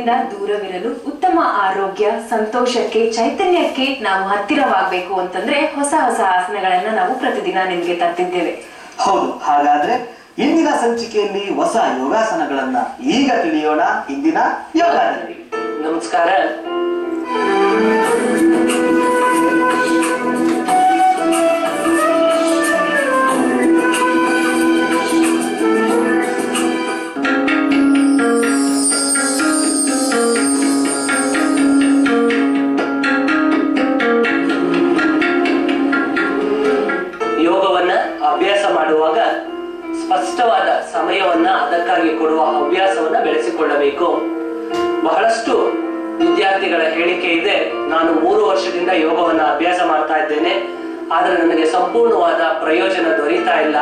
ನೋವಿನಿಂದ ದೂರವಿರಲು ಉತ್ತಮ ಆರೋಗ್ಯ ಸಂತೋಷಕ್ಕೆ ಚೈತನ್ಯಕ್ಕೆ ನಾವು ಹತ್ತಿರವಾಗಬೇಕು ಅಂತಂದ್ರೆ ಹೊಸ ಹೊಸ ಆಸನಗಳನ್ನ ನಾವು ಪ್ರತಿದಿನ ನಿಮ್ಗೆ ತರ್ತಿದ್ದೇವೆ ಹೌದು ಹಾಗಾದ್ರೆ ಇಂದಿನ ಸಂಚಿಕೆಯಲ್ಲಿ ಹೊಸ ಯೋಗಾಸನಗಳನ್ನ ಈಗ ತಿಳಿಯೋಣ ಇಂದಿನ ಯೋಗದಲ್ಲಿ ನಮಸ್ಕಾರ ಯೋಗವನ್ನ ಅಭ್ಯಾಸ ಮಾಡುವಾಗ ಸ್ಪಷ್ಟವಾದ ಸಮಯವನ್ನ ಅದಕ್ಕಾಗಿ ಕೊಡುವ ಹವ್ಯಾಸವನ್ನ ಬೆಳೆಸಿಕೊಳ್ಳಬೇಕು ಬಹಳಷ್ಟು ವಿದ್ಯಾರ್ಥಿಗಳ ಹೇಳಿಕೆ ಇದೆ ನಾನು ಮೂರು ವರ್ಷದಿಂದ ಯೋಗವನ್ನ ಅಭ್ಯಾಸ ಮಾಡ್ತಾ ಇದ್ದೇನೆ ಆದ್ರೆ ನನಗೆ ಸಂಪೂರ್ಣವಾದ ಪ್ರಯೋಜನ ದೊರೀತಾ ಇಲ್ಲ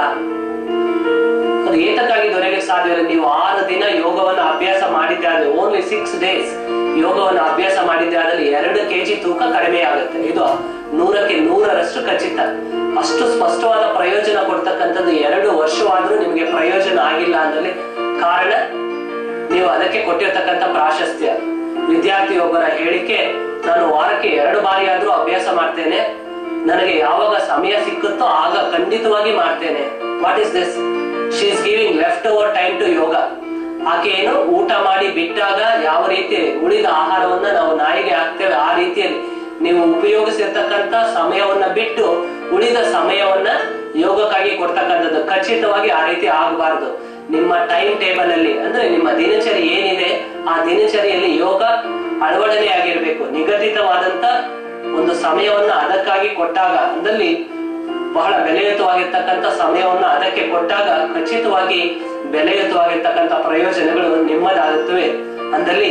ಅದು ಏತಕ್ಕಾಗಿ ದೊರೆಯಲಿಕ್ಕೆ ಸಾಧ್ಯ ಇಲ್ಲ ನೀವು ಆರು ದಿನ ಯೋಗವನ್ನ ಅಭ್ಯಾಸ ಮಾಡಿದ್ದೆ ಆದ್ರೆ ಓನ್ಲಿ ಸಿಕ್ಸ್ ಡೇಸ್ ಯೋಗವನ್ನ ಅಭ್ಯಾಸ ಮಾಡಿದ್ದೆ ಆದ್ರೆ ಎರಡು ಕೆಜಿ ತೂಕ ಕಡಿಮೆ ಆಗುತ್ತೆ ಇದು ನೂರಕ್ಕೆ ನೂರರಷ್ಟು ಖಚಿತ ಅಷ್ಟು ಸ್ಪಷ್ಟವಾದ ಪ್ರಯೋಜನ ಕೊಡ್ತಕ್ಕಂಥದ್ದು ಎರಡು ವರ್ಷವಾದ್ರೂ ನಿಮಗೆ ಪ್ರಯೋಜನ ಆಗಿಲ್ಲ ಅಂದ್ರೆ ಕಾರಣ ನೀವು ಅದಕ್ಕೆ ಕೊಟ್ಟಿರ್ತಕ್ಕಂಥ ಪ್ರಾಶಸ್ತ್ಯ ವಿದ್ಯಾರ್ಥಿಯೊಬ್ಬರ ಹೇಳಿಕೆ ನಾನು ವಾರಕ್ಕೆ ಎರಡು ಬಾರಿ ಆದ್ರೂ ಅಭ್ಯಾಸ ಮಾಡ್ತೇನೆ ನನಗೆ ಯಾವಾಗ ಸಮಯ ಸಿಕ್ಕುತ್ತೋ ಆಗ ಖಂಡಿತವಾಗಿ ಮಾಡ್ತೇನೆ what is this she is giving left over time to yoga ಆಕೆ ಏನು ಊಟ ಮಾಡಿ ಬಿಟ್ಟಾಗ ಯಾವ ರೀತಿ ಉಳಿದ ಆಹಾರವನ್ನ ನಾವು ನಾಯಿಗೆ ಹಾಕ್ತೇವೆ ಆ ರೀತಿಯಲ್ಲಿ ನೀವು ಉಪಯೋಗಿಸಿರ್ತಕ್ಕಂಥ ಸಮಯವನ್ನ ಬಿಟ್ಟು ಉಳಿದ ಸಮಯವನ್ನ ಯೋಗಕ್ಕಾಗಿ ಕೊಡ್ತಕ್ಕಂಥದ್ದು ಖಚಿತವಾಗಿ ಆ ರೀತಿ ಆಗಬಾರ್ದು ನಿಮ್ಮ ಟೈಮ್ ಟೇಬಲ್ ಅಲ್ಲಿ ಅಂದ್ರೆ ನಿಮ್ಮ ದಿನಚರಿ ಏನಿದೆ ಆ ದಿನಚರಿಯಲ್ಲಿ ಯೋಗ ಅಳವಡನೆ ಆಗಿರ್ಬೇಕು ನಿಗದಿತವಾದಂತ ಒಂದು ಸಮಯವನ್ನ ಅದಕ್ಕಾಗಿ ಕೊಟ್ಟಾಗ ಅಂದಲ್ಲಿ ಬಹಳ ಬೆಲೆಯುತವಾಗಿರ್ತಕ್ಕಂಥ ಸಮಯವನ್ನ ಅದಕ್ಕೆ ಕೊಟ್ಟಾಗ ಖಚಿತವಾಗಿ ಬೆಲೆಯುತವಾಗಿರ್ತಕ್ಕಂಥ ಪ್ರಯೋಜನಗಳು ನಿಮ್ಮದಾಗುತ್ತವೆ ಅಂದಲ್ಲಿ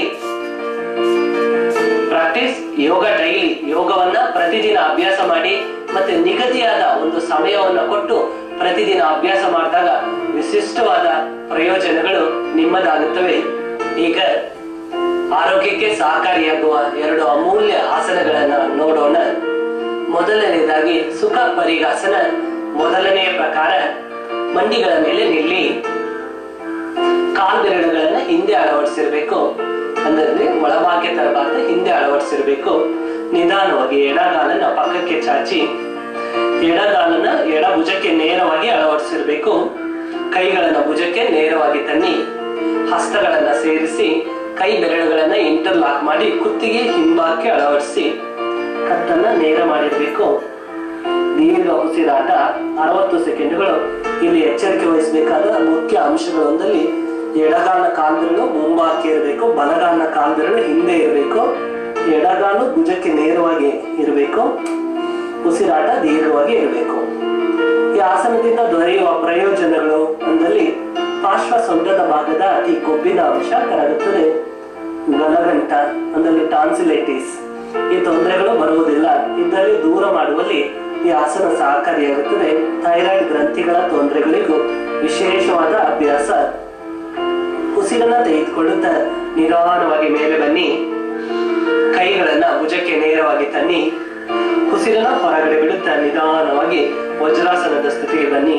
ಪ್ರಾಕ್ಟೀಸ್ ಯೋಗ ಡೈಲಿ ಯೋಗವನ್ನ ಪ್ರತಿದಿನ ಅಭ್ಯಾಸ ಮಾಡಿ ಮತ್ತೆ ನಿಗದಿಯಾದ ಒಂದು ಸಮಯವನ್ನ ಕೊಟ್ಟು ಪ್ರತಿದಿನ ಅಭ್ಯಾಸ ಮಾಡಿದಾಗ ವಿಶಿಷ್ಟವಾದ ಪ್ರಯೋಜನಗಳು ನಿಮ್ಮದಾಗುತ್ತವೆ ಈಗ ಆರೋಗ್ಯಕ್ಕೆ ಸಹಕಾರಿಯಾಗುವ ಎರಡು ಅಮೂಲ್ಯ ಆಸನಗಳನ್ನ ನೋಡೋಣ ಮೊದಲನೇದಾಗಿ ಸುಖ ಪರಿಗಾಸನ ಮೊದಲನೆಯ ಪ್ರಕಾರ ಮಂಡಿಗಳ ಮೇಲೆ ನಿಲ್ಲಿ ಕಾಲ್ಬೆರಳುಗಳನ್ನ ಹಿಂದೆ ಅಳವಡಿಸಿರ್ಬೇಕು ಅಂದ್ರೆ ಒಳಭಾಗ್ಯ ತರಬಾರ್ದು ಹಿಂದೆ ಅಳವಡಿಸಿರ್ಬೇಕು ನಿಧಾನವಾಗಿ ಎಡಗಾಲನ್ನ ಪಕ್ಕಕ್ಕೆ ಚಾಚಿ ಎಡಗಾಲನ್ನ ಎಡ ಭುಜಕ್ಕೆ ನೇರವಾಗಿ ಅಳವಡಿಸಿರ್ಬೇಕು ಕೈಗಳನ್ನ ಭುಜಕ್ಕೆ ನೇರವಾಗಿ ತನ್ನಿ ಹಸ್ತಗಳನ್ನ ಸೇರಿಸಿ ಕೈ ಬೆರಳುಗಳನ್ನ ಇಂಟರ್ಲಾಕ್ ಮಾಡಿ ಕುತ್ತಿಗೆ ಹಿಂಬಾಕ್ಕೆ ಅಳವಡಿಸಿ ಕತ್ತನ್ನ ನೇರ ಮಾಡಿರ್ಬೇಕು ದೀರ್ಘ ಉಸಿರಾಟ ಅರವತ್ತು ಸೆಕೆಂಡ್ಗಳು ಇಲ್ಲಿ ಎಚ್ಚರಿಕೆ ವಹಿಸಬೇಕಾದ ಮುಖ್ಯ ಅಂಶಗಳೊಂದಲ್ಲಿ ಎಡಗಾಲ ಕಾಲ್ಬೆರಳು ಮುಂಬಾಕಿ ಇರಬೇಕು ಬಲಗಾಲನ ಕಾಲ್ಬೆರಳು ಹಿಂದೆ ಇರಬೇಕು ಎಡಗಾಲು ಭುಜಕ್ಕೆ ನೇರವಾಗಿ ಇರಬೇಕು ಉಸಿರಾಟ ದೀರ್ಘವಾಗಿ ಇರಬೇಕು ಈ ಆಸನದಿಂದ ದೊರೆಯುವ ಪ್ರಯೋಜನಗಳು ಅಂದಲ್ಲಿ ಪಾರ್ಶ್ವ ಸೊಂಟದ ಭಾಗದ ಅತಿ ಕೊಬ್ಬಿನ ಅಂಶ ಕರಗುತ್ತದೆ ಗಲಗಂಟ ಅಂದಲ್ಲಿ ಟಾನ್ಸಿಲೈಟಿಸ್ ಈ ತೊಂದರೆಗಳು ಬರುವುದಿಲ್ಲ ಇದ್ದಲ್ಲಿ ದೂರ ಮಾಡುವಲ್ಲಿ ಈ ಆಸನ ಸಹಕಾರಿಯಾಗುತ್ತದೆ ಥೈರಾಯ್ಡ್ ಗ್ರಂಥಿಗಳ ತೊಂದರೆಗಳಿಗೂ ವಿಶೇಷವಾದ ಅಭ್ಯಾಸ ಉಸಿರನ್ನ ತೆಗೆದುಕೊಳ್ಳುತ್ತಾ ನಿಧಾನವಾಗಿ ಮೇಲೆ ಬನ್ನಿ ಕೈಗಳನ್ನ ಭುಜಕ್ಕೆ ನೇರವಾಗಿ ತನ್ನಿ ಉಸಿರನ್ನ ಹೊರಗಡೆ ಬಿಡುತ್ತಾ ನಿಧಾನವಾಗಿ ವಜ್ರಾಸನದ ಸ್ಥಿತಿಗೆ ಬನ್ನಿ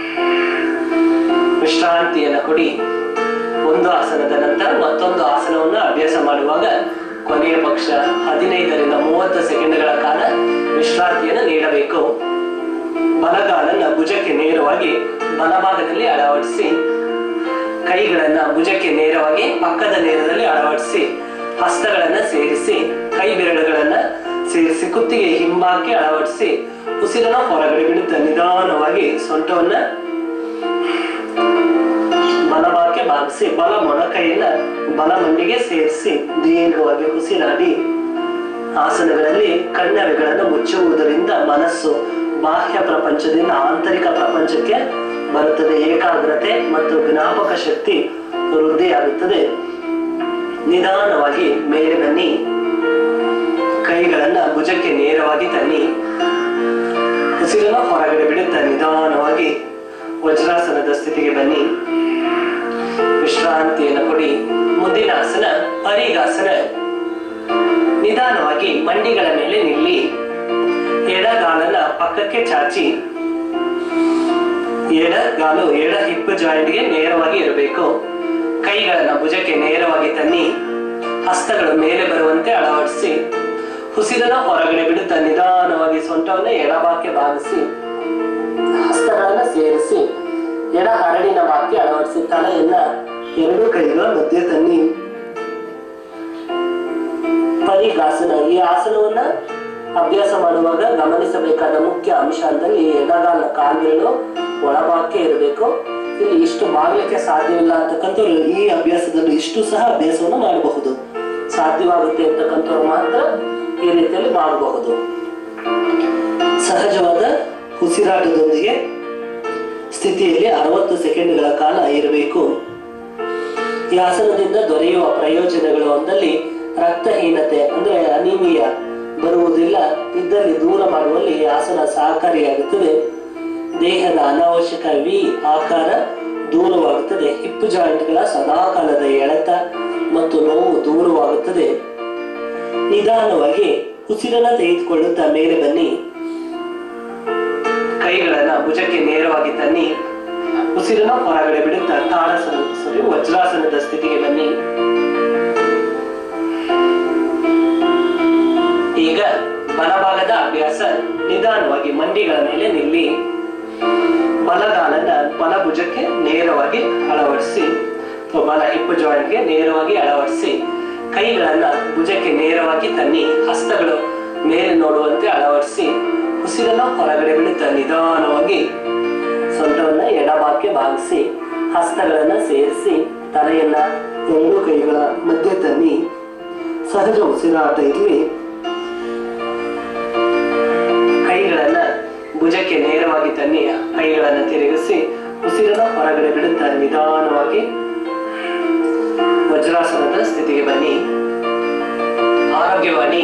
ವಿಶ್ರಾಂತಿಯನ್ನ ಕೊಡಿ ಒಂದು ಆಸನದ ನಂತರ ಮತ್ತೊಂದು ಆಸನವನ್ನ ಅಭ್ಯಾಸ ಮಾಡುವಾಗ ಕೊನೆಯ ಪಕ್ಷ ಹದಿನೈದರಿಂದ ಮೂವತ್ತು ಸೆಕೆಂಡ್ಗಳ ಕಾಲ ವಿಶ್ರಾಂತಿಯನ್ನು ನೀಡಬೇಕು ಬಲಗಾಲನ್ನ ಭುಜಕ್ಕೆ ನೇರವಾಗಿ ಬಲಭಾಗದಲ್ಲಿ ಅಳವಡಿಸಿ ಕೈಗಳನ್ನ ಭುಜಕ್ಕೆ ನೇರವಾಗಿ ಪಕ್ಕದ ನೇರದಲ್ಲಿ ಅಳವಡಿಸಿ ಹಸ್ತಗಳನ್ನ ಸೇರಿಸಿ ಕೈ ಬೆರಳುಗಳನ್ನ ಸೇರಿಸಿ ಕುತ್ತಿಗೆ ಹಿಂಬಾಕಿ ಅಳವಡಿಸಿ ಉಸಿರನ್ನ ಹೊರಗಡೆ ಬಿಡುತ್ತಾ ನಿಧಾನವಾಗಿ ಸೊಂಟವನ್ನ ಬಲಭಾಗಕ್ಕೆ ಭಾಗಿಸಿ ಬಲ ಮೊಣಕೈಯನ್ನ ಬಲ ಮಂಡಿಗೆ ಸೇರಿಸಿ ದೀರ್ಘವಾಗಿ ಉಸಿರಾಡಿ ಆಸನಗಳಲ್ಲಿ ಕಣ್ಣರೆಗಳನ್ನು ಮುಚ್ಚುವುದರಿಂದ ಮನಸ್ಸು ಬಾಹ್ಯ ಪ್ರಪಂಚದಿಂದ ಆಂತರಿಕ ಪ್ರಪಂಚಕ್ಕೆ ಬರುತ್ತದೆ ಏಕಾಗ್ರತೆ ಮತ್ತು ಜ್ಞಾಪಕ ಶಕ್ತಿ ವೃದ್ಧಿಯಾಗುತ್ತದೆ ನಿಧಾನವಾಗಿ ಮೇಲೆ ಬನ್ನಿ ಕೈಗಳನ್ನ ಭುಜಕ್ಕೆ ನೇರವಾಗಿ ತನ್ನಿ ಉಸಿರನ್ನ ಹೊರಗಡೆ ಬಿಡುತ್ತಾ ನಿಧಾನವಾಗಿ ವಜ್ರಾಸನದ ಸ್ಥಿತಿಗೆ ಬನ್ನಿ ವಿಶ್ರಾಂತಿಯನ್ನು ಕೊಡಿ ಮುಂದಿನ ಆಸನ ಪರಿಗಾಸನ ನಿಧಾನವಾಗಿ ಮಂಡಿಗಳ ಮೇಲೆ ನಿಲ್ಲಿ ಎಡಗಾಲನ್ನ ಪಕ್ಕಕ್ಕೆ ಚಾಚಿ ಎಡಗಾಲು ಎಡ ಹಿಪ್ ಜಾಯಿಂಟ್ಗೆ ನೇರವಾಗಿ ಇರಬೇಕು ಕೈಗಳನ್ನ ಭುಜಕ್ಕೆ ನೇರವಾಗಿ ತನ್ನಿ ಹಸ್ತಗಳು ಮೇಲೆ ಬರುವಂತೆ ಅಳವಡಿಸಿ ಉಸಿರನ್ನ ಹೊರಗಡೆ ಬಿಡುತ್ತಾ ನಿಧಾನವಾಗಿ ಸೊಂಟವನ್ನ ಎಡಭಾಗಕ್ಕೆ ಭಾಗಿಸಿ ಹಸ್ತಗಳನ್ನ ಸೇರಿಸಿ ಎಡ ಹರಡಿನ ಭಾಗಕ್ಕೆ ಅಳವಡಿಸಿ ತಲೆಯನ್ನ ಎರಡೂ ಕೈಗಳ ಮಧ್ಯೆ ತನ್ನಿ ಪರಿಗಾಸನ ಈ ಆಸನವನ್ನ ಅಭ್ಯಾಸ ಮಾಡುವಾಗ ಗಮನಿಸಬೇಕಾದ ಮುಖ್ಯ ಅಂಶ ಅಂದಲ್ಲಿ ಎಡಗಾಲ ಕಾಲ್ಬೆರಳು ಒಳಭಾಗಕ್ಕೆ ಇರಬೇಕು ಇಲ್ಲಿ ಇಷ್ಟು ಮಾಡ್ಲಿಕ್ಕೆ ಸಾಧ್ಯವಿಲ್ಲ ಅಂತಕ್ಕಂಥವ್ರು ಈ ಅಭ್ಯಾಸದಲ್ಲಿ ಇಷ್ಟು ಸಹ ಅಭ್ಯಾಸವನ್ನು ಮಾಡಬಹುದು ಸಾಧ್ಯವಾಗುತ್ತೆ ಅಂತಕ್ಕಂಥವ್ರು ಮಾತ್ರ ಈ ರೀತಿಯಲ್ಲಿ ಮಾಡಬಹುದು ಸಹಜವಾದ ಉಸಿರಾಟದೊಂದಿಗೆ ಸ್ಥಿತಿಯಲ್ಲಿ ಅರವತ್ತು ಸೆಕೆಂಡ್ಗಳ ಕಾಲ ಇರಬೇಕು ಈ ಆಸನದಿಂದ ದೊರೆಯುವ ಪ್ರಯೋಜನಗಳು ಒಂದಲ್ಲಿ ರಕ್ತಹೀನತೆ ಅಂದ್ರೆ ಅನಿಮಿಯ ಬರುವುದಿಲ್ಲ ಇದ್ದಲ್ಲಿ ದೂರ ಮಾಡುವಲ್ಲಿ ಈ ಆಸನ ಸಹಕಾರಿಯಾಗುತ್ತದೆ ದೇಹದ ಅನಾವಶ್ಯಕ ವಿ ಆಕಾರ ದೂರವಾಗುತ್ತದೆ ಹಿಪ್ಪು ಜಾಯಿಂಟ್ಗಳ ಸದಾಕಾಲದ ಎಳೆತ ಮತ್ತು ನೋವು ದೂರವಾಗುತ್ತದೆ ನಿಧಾನವಾಗಿ ಉಸಿರನ್ನ ತೆಗೆದುಕೊಳ್ಳುತ್ತಾ ಮೇಲೆ ಬನ್ನಿ ಕೈಗಳನ್ನ ಭುಜಕ್ಕೆ ನೇರವಾಗಿ ತನ್ನಿ ಉಸಿರನ್ನ ಹೊರಗಡೆ ಬಿಡುತ್ತಾ ತಾಡಾಸನ ಸಾರಿ ವಜ್ರಾಸನದ ಸ್ಥಿತಿಗೆ ಬನ್ನಿ ಈಗ ಬಲಭಾಗದ ಅಭ್ಯಾಸ ನಿಧಾನವಾಗಿ ಮಂಡಿಗಳ ಮೇಲೆ ನಿಲ್ಲಿ ಬಲಗಾಲನ್ನ ಬಲ ಭುಜಕ್ಕೆ ನೇರವಾಗಿ ಅಳವಡಿಸಿ ಅಥವಾ ಬಲ ಹಿಪ್ಪು ಜಾಯಿಂಟ್ಗೆ ನೇರವಾಗಿ ಅಳವಡಿಸಿ ಕೈಗಳನ್ನ ಭುಜಕ್ಕೆ ನೇರವಾಗಿ ತನ್ನಿ ಹಸ್ತಗಳು ಮೇಲೆ ನೋಡುವಂತೆ ಅಳವಡಿಸಿ ಉಸಿರನ್ನ ಹೊರಗಡೆ ಬಿಡುತ್ತಾ ನಿಧಾನವಾಗಿ ಸೊಂಟವನ್ನ ಎಡಭಾಗಕ್ಕೆ ಭಾಗಿಸಿ ಹಸ್ತಗಳನ್ನ ಸೇರಿಸಿ ತಲೆಯನ್ನ ಎರಡು ಕೈಗಳ ಮಧ್ಯೆ ತನ್ನಿ ಸಹಜ ಉಸಿರಾಟ ಇರಲಿ ಕೈಗಳನ್ನ ಭುಜಕ್ಕೆ ನೇರವಾಗಿ ತನ್ನಿ ಕೈಗಳನ್ನ ತಿರುಗಿಸಿ ಉಸಿರನ್ನ ಹೊರಗಡೆ ಬಿಡುತ್ತಾ ನಿಧಾನವಾಗಿ ವಜ್ರಾಸನದ ಸ್ಥಿತಿಗೆ ಬನ್ನಿ ಆರೋಗ್ಯವಾಣಿ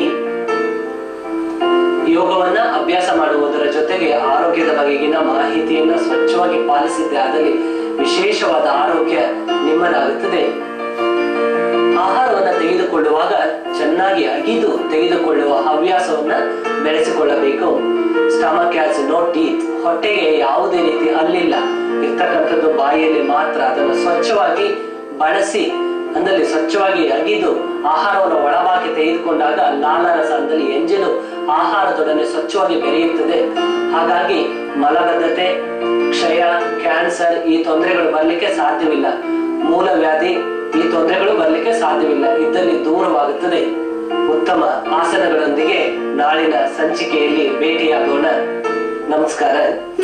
ಯೋಗವನ್ನ ಅಭ್ಯಾಸ ಮಾಡುವುದರ ಜೊತೆಗೆ ಆರೋಗ್ಯದ ಬಗೆಗಿನ ಮಾಹಿತಿಯನ್ನ ಸ್ವಚ್ಛವಾಗಿ ಪಾಲಿಸಿದ್ದೆ ಆದಲ್ಲಿ ವಿಶೇಷವಾದ ಆರೋಗ್ಯ ನಿಮ್ಮದಾಗುತ್ತದೆ ಆಹಾರವನ್ನ ತೆಗೆದುಕೊಳ್ಳುವಾಗ ಚೆನ್ನಾಗಿ ಅಗಿದು ತೆಗೆದುಕೊಳ್ಳುವ ಹವ್ಯಾಸವನ್ನ ಬೆಳೆಸಿಕೊಳ್ಳಬೇಕು ಸ್ಟಮಕ್ ಹ್ಯಾಸ್ ನೋ ಟೀತ್ ಹೊಟ್ಟೆಗೆ ಯಾವುದೇ ರೀತಿ ಹಲ್ಲಿಲ್ಲ ಇರ್ತಕ್ಕಂಥದ್ದು ಬಾಯಿಯಲ್ಲಿ ಮಾತ್ರ ಅದನ್ನು ಸ್ವಚ್ಛವಾಗಿ ಬಳಸಿ ಅಂದಲ್ಲಿ ಸ್ವಚ್ಛವಾಗಿ ಅಗಿದು ಆಹಾರವನ್ನು ಒಳಭಾಗಕ್ಕೆ ತೆಗೆದುಕೊಂಡಾಗ ಲಾಲಾರಸ ಅಂದಲ್ಲಿ ಎಂಜಲು ಆಹಾರದೊಡನೆ ಸ್ವಚ್ಛವಾಗಿ ಬೆರೆಯುತ್ತದೆ ಹಾಗಾಗಿ ಮಲಬದ್ಧತೆ ಕ್ಷಯ ಕ್ಯಾನ್ಸರ್ ಈ ತೊಂದರೆಗಳು ಬರಲಿಕ್ಕೆ ಸಾಧ್ಯವಿಲ್ಲ ಮೂಲವ್ಯಾಧಿ ಈ ತೊಂದರೆಗಳು ಬರಲಿಕ್ಕೆ ಸಾಧ್ಯವಿಲ್ಲ ಇದ್ದಲ್ಲಿ ದೂರವಾಗುತ್ತದೆ ಉತ್ತಮ ಆಸನಗಳೊಂದಿಗೆ ನಾಳಿನ ಸಂಚಿಕೆಯಲ್ಲಿ ಭೇಟಿಯಾಗೋಣ ನಮಸ್ಕಾರ